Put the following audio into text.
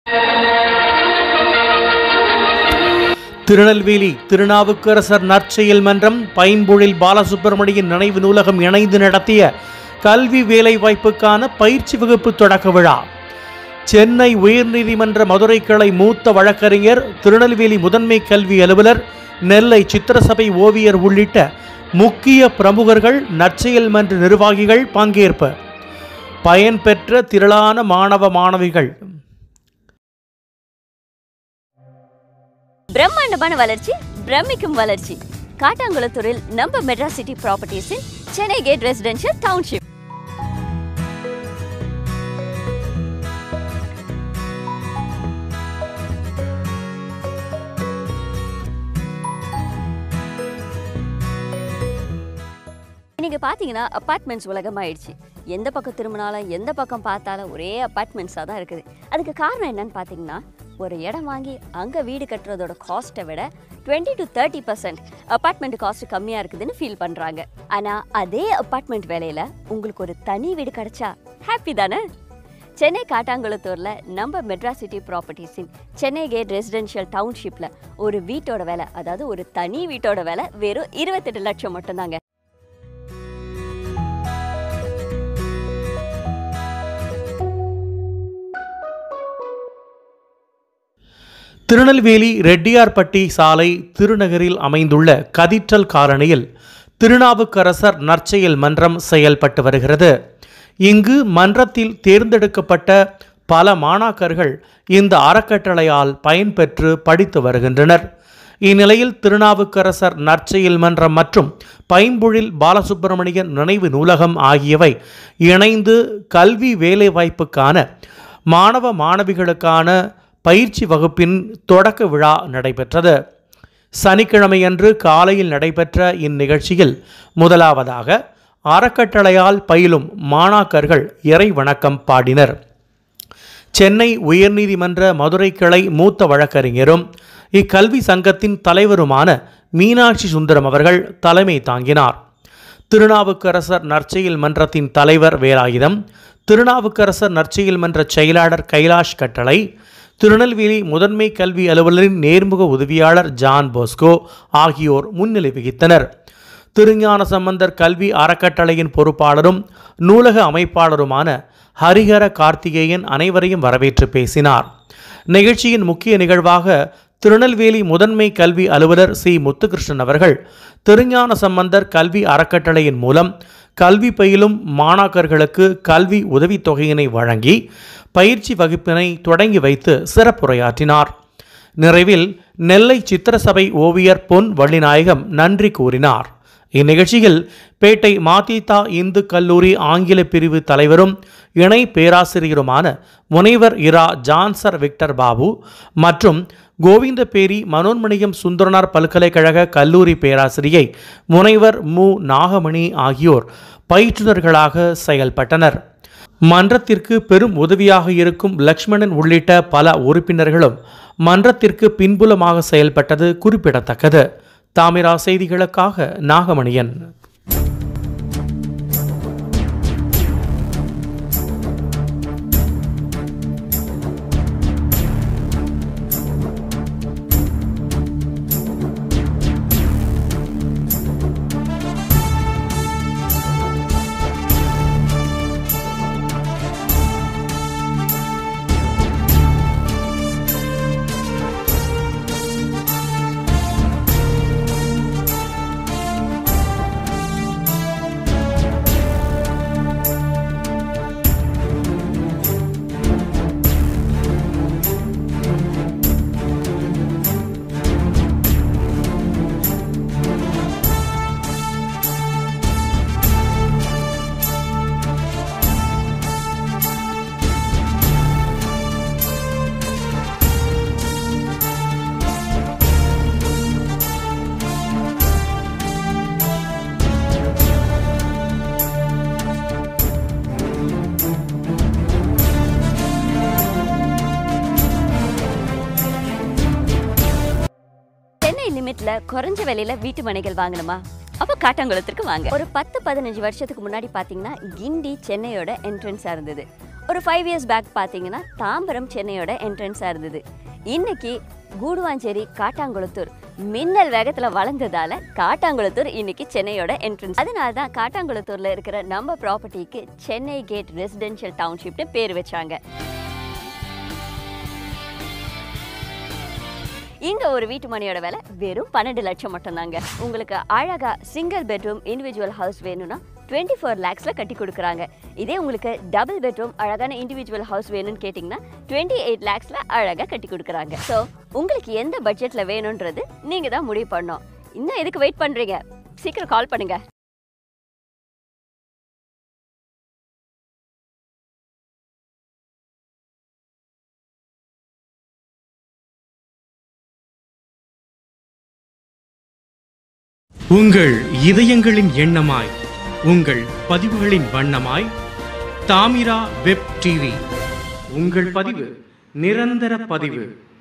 திருநெல்வேலி திருநாவுக்கரசர் நற்செயல் மன்றம் பைம்பொழில் பாலசுப்பிரமணியன் நினைவு நூலகம் இணைந்து நடத்திய கல்வி வேலைவாய்ப்புக்கான பயிற்சி வகுப்பு தொடக்க விழா சென்னை உயர்நீதிமன்ற மதுரை கிளை மூத்த வழக்கறிஞர் திருநெல்வேலி முதன்மை கல்வி அலுவலர் நெல்லை சித்திரசபை ஓவியர் உள்ளிட்ட முக்கிய பிரமுகர்கள் நற்செயல் மன்ற நிர்வாகிகள் பங்கேற்பு பயன்பெற்ற திரளான மாணவ மாணவிகள் பிரம்மாண்டமான வளர்ச்சி பிரமிக்கும் வளர்ச்சி காட்டாங்குளத்தூரில் நம்ம மெட்ராஸ் சிட்டி ப்ராப்பர்ட்டிஸின் சென்னை கேட் ரெசிடென்ஷியல் டவுன்ஷிப் நீங்க பாத்தீங்கன்னா அப்பார்ட்மெண்ட்ஸ் உலகம் ஆயிடுச்சு எந்த பக்கம் திரும்பினாலும் எந்த பக்கம் பார்த்தாலும் ஒரே அப்பார்ட்மெண்ட்ஸாக தான் இருக்குது அதுக்கு காரணம் என்னன்னு பார்த்தீங்கன்னா ஒரு இடம் வாங்கி அங்கே வீடு கட்டுறதோட காஸ்ட்டை விட twenty to thirty percent apartment cost கம்மியாக இருக்குதுன்னு ஃபீல் பண்ணுறாங்க ஆனால் அதே அப்பார்ட்மெண்ட் வேலையில் உங்களுக்கு ஒரு தனி வீடு கிடைச்சா ஹாப்பி தானே சென்னை காட்டாங்குளத்தூரில் நம்ம மெட்ராஸ் சிட்டி ப்ராப்பர்ட்டிஸின் சென்னை கேட் ரெசிடென்ஷியல் டவுன்ஷிப்பில் ஒரு வீட்டோட விலை அதாவது ஒரு தனி வீட்டோட விலை வெறும் இருபத்தெட்டு லட்சம் மட்டும்தாங்க திருநெல்வேலி ரெட்டியார்பட்டி சாலை திருநகரில் அமைந்துள்ள கதிற்றல் காலனியில் திருநாவுக்கரசர் நற்செயல் மன்றம் செயல்பட்டு வருகிறது இங்கு மன்றத்தில் தேர்ந்தெடுக்கப்பட்ட பல மாணாக்கர்கள் இந்த அறக்கட்டளையால் பயன்பெற்று படித்து வருகின்றனர் இந்நிலையில் திருநாவுக்கரசர் நற்செயல் மன்றம் மற்றும் பைம்பொழில் பாலசுப்பிரமணியன் நினைவு நூலகம் ஆகியவை இணைந்து கல்வி வேலைவாய்ப்புக்கான மாணவ மாணவிகளுக்கான பயிற்சி வகுப்பின் தொடக்க விழா நடைபெற்றது சனிக்கிழமையன்று காலையில் நடைபெற்ற இந்நிகழ்ச்சியில் முதலாவதாக அறக்கட்டளையால் பயிலும் மாணாக்கர்கள் இறை வணக்கம் பாடினர் சென்னை உயர்நீதிமன்ற மதுரை கிளை மூத்த வழக்கறிஞரும் இக்கல்வி சங்கத்தின் தலைவருமான மீனாட்சி சுந்தரம் அவர்கள் தலைமை தாங்கினார் திருநாவுக்கரசர் நற்செயல் மன்றத்தின் தலைவர் வேலாயுதம் திருநாவுக்கரசர் நற்செயல் மன்ற செயலாளர் கைலாஷ் கட்டளை திருநெல்வேலி முதன்மை கல்வி அலுவலரின் நேர்முக உதவியாளர் ஜான் போஸ்கோ ஆகியோர் முன்னிலை வகித்தனர் திருஞான சம்பந்தர் கல்வி அறக்கட்டளையின் பொறுப்பாளரும் நூலக அமைப்பாளருமான ஹரிஹர கார்த்திகேயன் அனைவரையும் வரவேற்று பேசினார் நிகழ்ச்சியின் முக்கிய நிகழ்வாக திருநெல்வேலி முதன்மை கல்வி அலுவலர் சி முத்துகிருஷ்ணன் அவர்கள் திருஞான சம்பந்தர் கல்வி அறக்கட்டளையின் மூலம் கல்வி பயிலும் மாணாக்கர்களுக்கு கல்வி உதவித்தொகையினை வழங்கி பயிற்சி வகுப்பினை தொடங்கி வைத்து சிறப்புரையாற்றினார் நிறைவில் நெல்லை சித்திரசபை ஓவியர் பொன் வள்ளிநாயகம் நன்றி கூறினார் இந்நிகழ்ச்சியில் பேட்டை மாத்திதா இந்து கல்லூரி ஆங்கில பிரிவு தலைவரும் இணை பேராசிரியருமான முனைவர் இரா ஜான்சர் விக்டர் பாபு மற்றும் கோவிந்தபேரி மனோன்மணியம் சுந்தரனார் பல்கலைக்கழக கல்லூரி பேராசிரியை முனைவர் மு நாகமணி ஆகியோர் பயிற்றுனர்களாக செயல்பட்டனர் மன்றத்திற்கு பெரும் உதவியாக இருக்கும் லக்ஷ்மணன் உள்ளிட்ட பல உறுப்பினர்களும் மன்றத்திற்கு பின்புலமாக செயல்பட்டது குறிப்பிடத்தக்கது தாமிரா செய்திகளுக்காக நாகமணியன் சென்னை லிமிட்ல குறைஞ்ச விலையில வீட்டு மனைகள் வாங்கணுமா அப்ப காட்டாங்குளத்திற்கு வாங்க ஒரு பத்து பதினஞ்சு வருஷத்துக்கு முன்னாடி பாத்தீங்கன்னா கிண்டி சென்னையோட என்ட்ரன்ஸா இருந்தது ஒரு ஃபைவ் இயர்ஸ் பேக் பார்த்தீங்கன்னா தாம்பரம் சென்னையோட என்ட்ரன்ஸாக இருந்தது இன்னைக்கு கூடுவாஞ்சேரி காட்டாங்குளத்தூர் மின்னல் வேகத்தில் வளர்ந்ததால காட்டாங்குளத்தூர் இன்னைக்கு சென்னையோட என்ட்ரன்ஸ் அதனால தான் காட்டாங்குளத்தூரில் இருக்கிற நம்ம ப்ராப்பர்ட்டிக்கு சென்னை கேட் ரெசிடென்ஷியல் டவுன்ஷிப்னு பேர் வச்சாங்க இங்க ஒரு வீட்டு மணியோட விலை வெறும் பன்னெண்டு லட்சம் மட்டும்தாங்க உங்களுக்கு அழகா சிங்கிள் பெட்ரூம் இண்டிவிஜுவல் ஹவுஸ் வேணும்னா டுவெண்ட்டி ஃபோர் லேக்ஸ்ல கட்டி கொடுக்குறாங்க இதே உங்களுக்கு டபுள் பெட்ரூம் அழகான இண்டிவிஜுவல் ஹவுஸ் வேணும்னு கேட்டிங்கன்னா டுவெண்ட்டி எயிட் லேக்ஸ்ல அழகா கட்டி கொடுக்குறாங்க ஸோ உங்களுக்கு எந்த பட்ஜெட்ல வேணும்ன்றது நீங்க தான் முடிவு பண்ணணும் இன்னும் எதுக்கு வெயிட் பண்றீங்க சீக்கிரம் கால் பண்ணுங்க உங்கள் இதயங்களின் எண்ணமாய் உங்கள் பதிவுகளின் வண்ணமாய் தாமிரா வெப் டிவி உங்கள் பதிவு நிரந்தர பதிவு